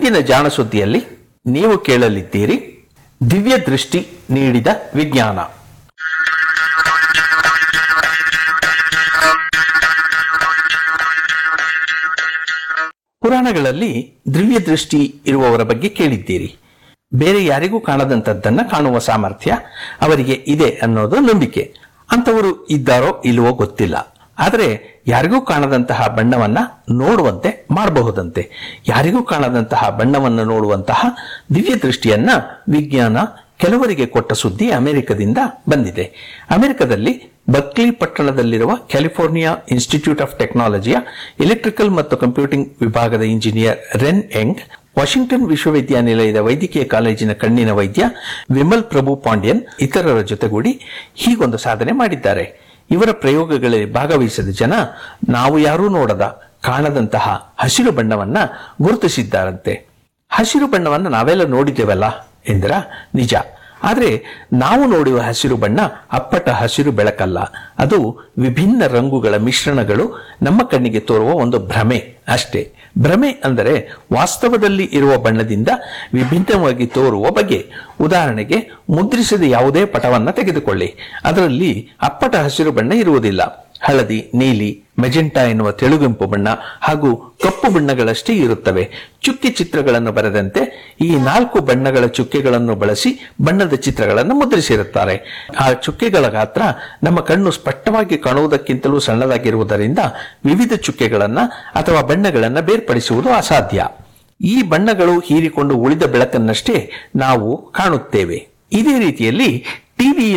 ಇಂದಿನ ಜಾಣ ಸುದ್ದಿಯಲ್ಲಿ ನೀವು ಕೇಳಲಿದ್ದೀರಿ ದಿವ್ಯ ದೃಷ್ಟಿ ನೀಡಿದ ವಿಜ್ಞಾನ ಪುರಾಣಗಳಲ್ಲಿ ದಿವ್ಯ ದೃಷ್ಟಿ ಇರುವವರ ಬಗ್ಗೆ ಕೇಳಿದ್ದೀರಿ ಬೇರೆ ಯಾರಿಗೂ ಕಾಣದಂತದ್ದನ್ನ ಕಾಣುವ ಸಾಮರ್ಥ್ಯ ಅವರಿಗೆ ಇದೆ ಅನ್ನೋದು ನಂಬಿಕೆ ಅಂತವರು ಇದ್ದಾರೋ ಇಲ್ವೋ ಗೊತ್ತಿಲ್ಲ ಆದರೆ ಯಾರಿಗೂ ಕಾಣದಂತಹ ಬಣ್ಣವನ್ನ ನೋಡುವಂತೆ ಮಾಡಬಹುದಂತೆ ಯಾರಿಗೂ ಕಾಣದಂತಹ ಬಣ್ಣವನ್ನು ನೋಡುವಂತಹ ದಿವ್ಯ ದೃಷ್ಟಿಯನ್ನ ವಿಜ್ಞಾನ ಕೆಲವರಿಗೆ ಕೊಟ್ಟ ಸುದ್ದಿ ಅಮೆರಿಕದಿಂದ ಬಂದಿದೆ ಅಮೆರಿಕದಲ್ಲಿ ಬರ್ಕ್ಲಿ ಪಟ್ಟಣದಲ್ಲಿರುವ ಕ್ಯಾಲಿಫೋರ್ನಿಯಾ ಇನ್ಸ್ಟಿಟ್ಯೂಟ್ ಆಫ್ ಟೆಕ್ನಾಲಜಿಯ ಎಲೆಕ್ಟ್ರಿಕಲ್ ಮತ್ತು ಕಂಪ್ಯೂಟಿಂಗ್ ವಿಭಾಗದ ಇಂಜಿನಿಯರ್ ರೆನ್ ಎಂಗ್ ವಾಷಿಂಗ್ಟನ್ ವಿಶ್ವವಿದ್ಯಾನಿಲಯದ ವೈದ್ಯಕೀಯ ಕಾಲೇಜಿನ ಕಣ್ಣಿನ ವೈದ್ಯ ವಿಮಲ್ ಪ್ರಭು ಪಾಂಡ್ಯನ್ ಇತರರ ಜೊತೆಗೂಡಿ ಹೀಗೊಂದು ಸಾಧನೆ ಮಾಡಿದ್ದಾರೆ ಇವರ ಪ್ರಯೋಗಗಳಲ್ಲಿ ಭಾಗವಹಿಸಿದ ಜನ ನಾವು ಯಾರೂ ನೋಡದ ಕಾಣದಂತಹ ಹಸಿರು ಬಣ್ಣವನ್ನ ಗುರುತಿಸಿದ್ದಾರಂತೆ ಹಸಿರು ಬಣ್ಣವನ್ನು ನಾವೆಲ್ಲ ನೋಡಿದ್ದೇವಲ್ಲ ಎಂದ್ರ ನಿಜ ಆದರೆ ನಾವು ನೋಡುವ ಹಸಿರು ಬಣ್ಣ ಅಪ್ಪಟ ಹಸಿರು ಬೆಳಕಲ್ಲ ಅದು ವಿಭಿನ್ನ ರಂಗುಗಳ ಮಿಶ್ರಣಗಳು ನಮ್ಮ ಕಣ್ಣಿಗೆ ತೋರುವ ಒಂದು ಭ್ರಮೆ ಅಷ್ಟೇ ಭ್ರಮೆ ಅಂದರೆ ವಾಸ್ತವದಲ್ಲಿ ಇರುವ ಬಣ್ಣದಿಂದ ವಿಭಿನ್ನವಾಗಿ ತೋರುವ ಬಗೆ ಉದಾಹರಣೆಗೆ ಮುದ್ರಿಸಿದ ಯಾವುದೇ ಪಟವನ್ನ ತೆಗೆದುಕೊಳ್ಳಿ ಅದರಲ್ಲಿ ಅಪ್ಪಟ ಹಸಿರು ಬಣ್ಣ ಇರುವುದಿಲ್ಲ ಹಳದಿ ನೀಲಿ ಮೆಜೆಂಟಾ ಎನ್ನುವ ತೆಳುಗೆಂಪು ಬಣ್ಣ ಹಾಗೂ ಕಪ್ಪು ಬಣ್ಣಗಳಷ್ಟೇ ಇರುತ್ತವೆ ಚುಕ್ಕಿ ಚಿತ್ರಗಳನ್ನು ಬರೆದಂತೆ ಈ ನಾಲ್ಕು ಬಣ್ಣಗಳ ಚುಕ್ಕೆಗಳನ್ನು ಬಳಸಿ ಬಣ್ಣದ ಚಿತ್ರಗಳನ್ನು ಮುದ್ರಿಸಿರುತ್ತಾರೆ ಆ ಚುಕ್ಕೆಗಳ ಗಾತ್ರ ನಮ್ಮ ಕಣ್ಣು ಸ್ಪಷ್ಟವಾಗಿ ಕಾಣುವುದಕ್ಕಿಂತಲೂ ಸಣ್ಣದಾಗಿರುವುದರಿಂದ ವಿವಿಧ ಚುಕ್ಕೆಗಳನ್ನ ಅಥವಾ ಬಣ್ಣಗಳನ್ನ ಬೇರ್ಪಡಿಸುವುದು ಅಸಾಧ್ಯ ಈ ಬಣ್ಣಗಳು ಹೀರಿಕೊಂಡು ಉಳಿದ ಬೆಳಕನ್ನಷ್ಟೇ ನಾವು ಕಾಣುತ್ತೇವೆ ಇದೇ ರೀತಿಯಲ್ಲಿ ಟಿವಿ